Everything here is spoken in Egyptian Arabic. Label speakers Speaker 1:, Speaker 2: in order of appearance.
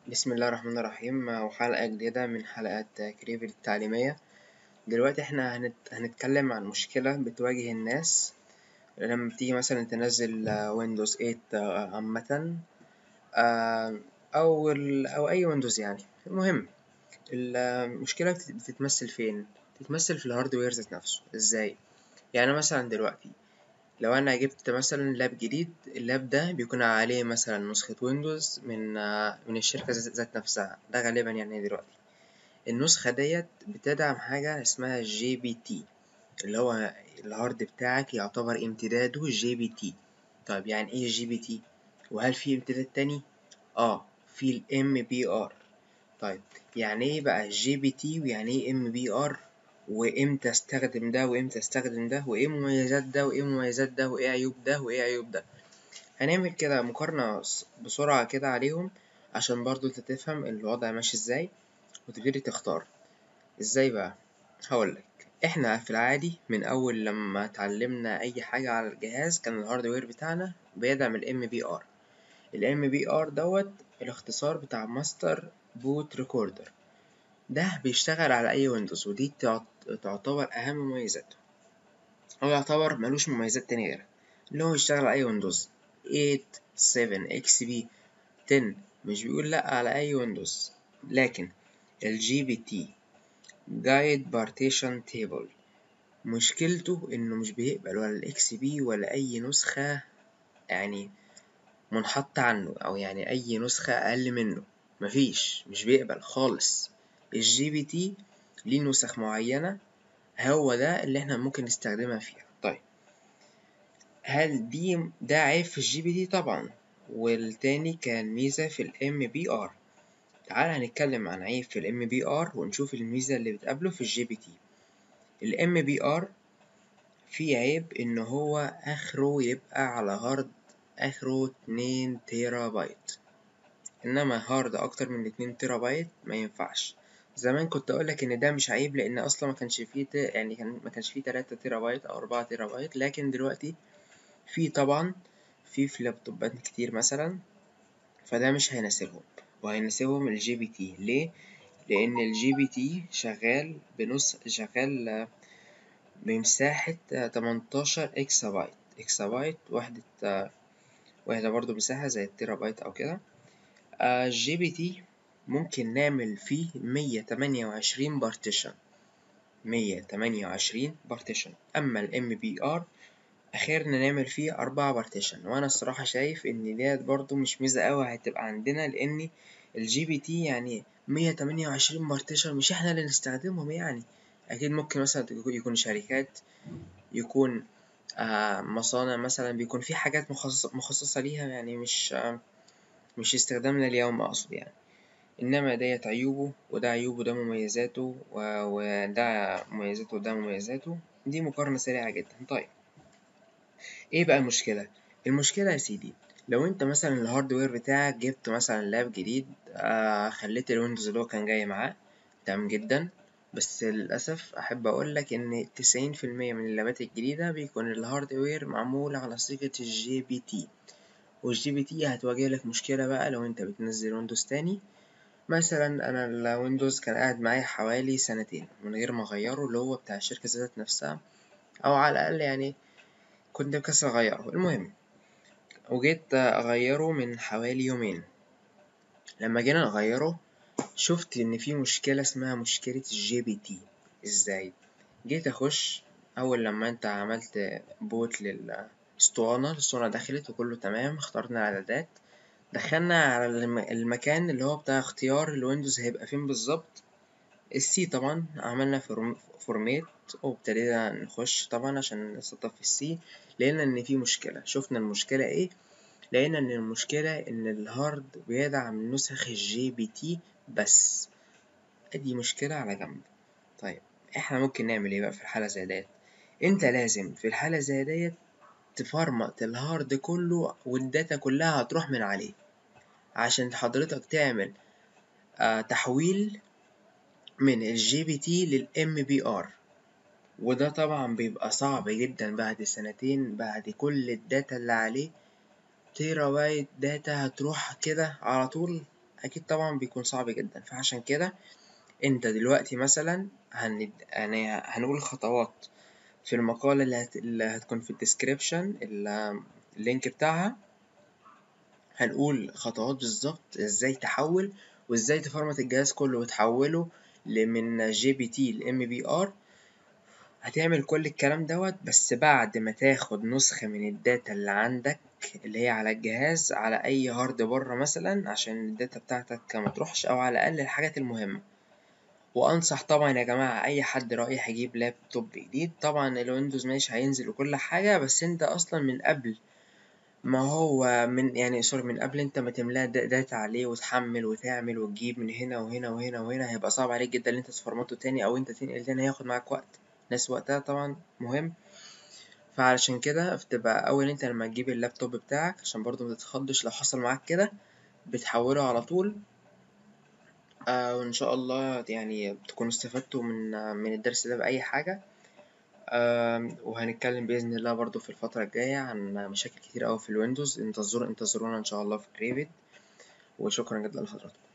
Speaker 1: بسم الله الرحمن الرحيم وحلقة جديدة من حلقات كريفل التعليمية دلوقتي احنا هنت... هنتكلم عن مشكلة بتواجه الناس لما بتيجي مثلا تنزل ويندوز 8 عامة أو ال... أو أي ويندوز يعني المهم المشكلة بتتمثل فين؟ بتتمثل في الهاردوير ذات نفسه ازاي؟ يعني مثلا دلوقتي لو انا جبت مثلا لاب جديد اللاب ده بيكون عليه مثلا نسخة ويندوز من من الشركة ذات نفسها ده غالبا يعني دلوقتي النسخة ديت بتدعم حاجة اسمها جي بي تي اللي هو الهارد بتاعك يعتبر امتداده جي بي تي طيب يعني ايه جي بي تي وهل في امتداد تاني اه في الام بي ار طيب يعني ايه بقى جي بي تي ويعني ايه ام بي ار وامتى استخدم ده وامتى استخدم ده وايه مميزات ده وايه مميزات ده وايه عيوب ده وايه عيوب ده هنعمل كده مقارنة بسرعة كده عليهم عشان برضو انت تفهم الوضع ماشي ازاي وتبتدي تختار ازاي بقى هقولك احنا في العادي من اول لما اتعلمنا اي حاجة على الجهاز كان الهاردوير بتاعنا بيدعم الام بي ار الام بي ار دوت الاختصار بتاع ماستر بوت ريكوردر ده بيشتغل على أي ويندوز ودي تعتبر أهم مميزاته هو يعتبر ملوش مميزات تانية غيرها اللي هو يشتغل على أي ويندوز 8 7 اكس بي 10 مش بيقول لأ على أي ويندوز لكن الجي بي تي جايد بارتيشن تيبل مشكلته إنه مش بيقبل ولا الإكس بي ولا أي نسخة يعني منحطة عنه أو يعني أي نسخة أقل منه مفيش مش بيقبل خالص الجي بي تي ليه نسخ معينة هو ده اللي احنا ممكن نستخدمها فيها طيب هل دي ده عيب في الجي بي تي طبعا والتاني كان ميزة في الام بي ار تعال هنتكلم عن عيب في الام بي ار ونشوف الميزة اللي بتقابله في الجي بي تي الام بي ار في عيب ان هو اخره يبقى على هارد اخره اتنين تيرا بايت انما هارد اكتر من اتنين تيرا بايت ما ينفعش زمان كنت اقولك ان ده مش عيب لان اصلا ما كانش فيه ت... يعني كان ما كانش فيه 3 تيرا بايت او 4 تيرا بايت لكن دلوقتي في طبعا في في لابتوبات كتير مثلا فده مش هيناسبهم وهيناسبهم الجي بي تي ليه لان الجي بي تي شغال بنص شغال بمساحة 18 اكسا بايت اكسا بايت وحدة وحدة برضو مساحة زي التيرا بايت او كده الجي بي تي ممكن نعمل فيه مية تمانية وعشرين بارتيشن مية تمانية وعشرين بارتيشن أما الام بي ار آخرنا نعمل فيه أربعة بارتيشن وأنا الصراحة شايف إن ديت برضو مش ميزة أوي هتبقى عندنا لأن الجي بي تي يعني مية تمانية وعشرين بارتيشن مش احنا اللي نستخدمهم يعني أكيد ممكن مثلا يكون شركات يكون آه مصانع مثلا بيكون في حاجات مخصصة, مخصصة ليها يعني مش آه مش استخدامنا اليوم أقصد يعني إنما ديت عيوبه وده عيوبه وده مميزاته وده مميزاته وده مميزاته دي مقارنة سريعة جدا طيب ايه بقى المشكلة؟ المشكلة يا سيدي لو انت مثلا الهاردوير بتاعك جبت مثلا لاب جديد آه خليت الويندوز اللي هو كان جاي معاه تمام جدا بس للأسف أحب أقولك إن تسعين في المية من اللابات الجديدة بيكون الهاردوير معمول على صيغة الجي بي تي والجي بي تي هتواجه لك مشكلة بقى لو انت بتنزل ويندوز تاني مثلا انا الويندوز كان قاعد معايا حوالي سنتين من غير ما اغيره اللي هو بتاع الشركة ذات نفسها او على الاقل يعني كنت مكسل اغيره المهم وجيت اغيره من حوالي يومين لما جينا نغيره شفت ان في مشكلة اسمها مشكلة الجي بي تي ازاي جيت اخش اول لما انت عملت بوت للاسطوانة الاسطوانة دخلت وكله تمام اخترنا الاعدادات دخلنا على المكان اللي هو بتاع اختيار الويندوز هيبقى فين بالظبط السي طبعا عملنا فورميت وابتدينا نخش طبعا عشان نسطب في السي لقينا ان في مشكلة شفنا المشكلة ايه لقينا ان المشكلة ان الهارد بيدعم نسخ الجي بي تي بس ادي مشكلة على جنب طيب احنا ممكن نعمل ايه بقى في الحالة زي ديت انت لازم في الحالة زي ديت تفرمت الهارد كله والداتا كلها هتروح من عليه عشان حضرتك تعمل آه تحويل من الجي بي تي للام بي ار وده طبعا بيبقى صعب جدا بعد سنتين بعد كل الداتا اللي عليه تيرا بايت داتا هتروح كده على طول اكيد طبعا بيكون صعب جدا فعشان كده انت دلوقتي مثلا هن... يعني هنقول الخطوات في المقالة اللي, هت... اللي هتكون في الديسكريبشن اللينك بتاعها هنقول خطوات بالظبط ازاي تحول وازاي تفرمت الجهاز كله وتحوله من جي بي تي لام بي ار هتعمل كل الكلام دوت بس بعد ما تاخد نسخة من الداتا اللي عندك اللي هي على الجهاز على اي هارد بره مثلا عشان الداتا بتاعتك ما تروحش او على الاقل الحاجات المهمة وانصح طبعا يا جماعة اي حد رايح يجيب لابتوب جديد طبعا الويندوز ماشي هينزل وكل حاجة بس انت اصلا من قبل ما هو من يعني سوري من قبل انت ما تملاه داتا عليه وتحمل وتعمل وتجيب من هنا وهنا وهنا وهنا هيبقى صعب عليك جدا ان انت تفرمته تاني او انت تنقل تاني هياخد معاك وقت ناس وقتها طبعا مهم فعلشان كده بتبقى اول انت لما تجيب اللابتوب بتاعك عشان برضو ما تتخضش لو حصل معاك كده بتحوله على طول آه وان شاء الله يعني تكونوا استفدتوا من من الدرس ده باي حاجه آه وهنتكلم باذن الله برضو في الفتره الجايه عن مشاكل كتير قوي في الويندوز انتظروا انتظرونا ان شاء الله في كريفيد وشكرا جدا لحضراتكم